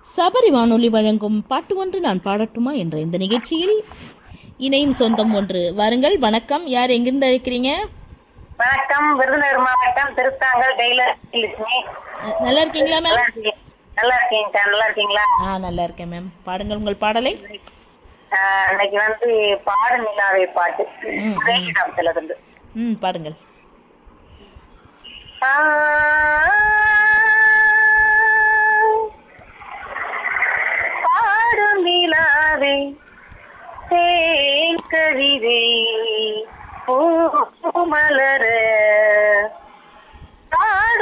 சபரி வானொலி வழங்கும் பாட்டு ஒன்று நான் பாடட்டுமா என்ற இந்த நிகழ்ச்சியில் இணையும் சொந்தம் ஒன்று வாருங்கள் வணக்கம் யார் எங்கிருந்து அழைக்கிறீங்க வணக்கம் விருதுநகர் மாவட்டம் திருத்தாங்கல் டெய்லர் லட்சுமி அஹ், நல்லா இருக்கீங்களா மேம் நல்லா இருக்கீங்க நல்லா இருக்கீங்க நல்லா இருக்கீங்களா ஆ நல்லா இருக்கேன் மேம் பாடுங்கள் உங்கள் பாடலை ஆஹ் இன்னைக்கு வந்து பாடு நிலாவை பாட்டு ம், ரேகிடாமத்துல இருந்து ம் பாடுங்கள் பாடும் நிலாவை தேன் கவிதை பூ மலர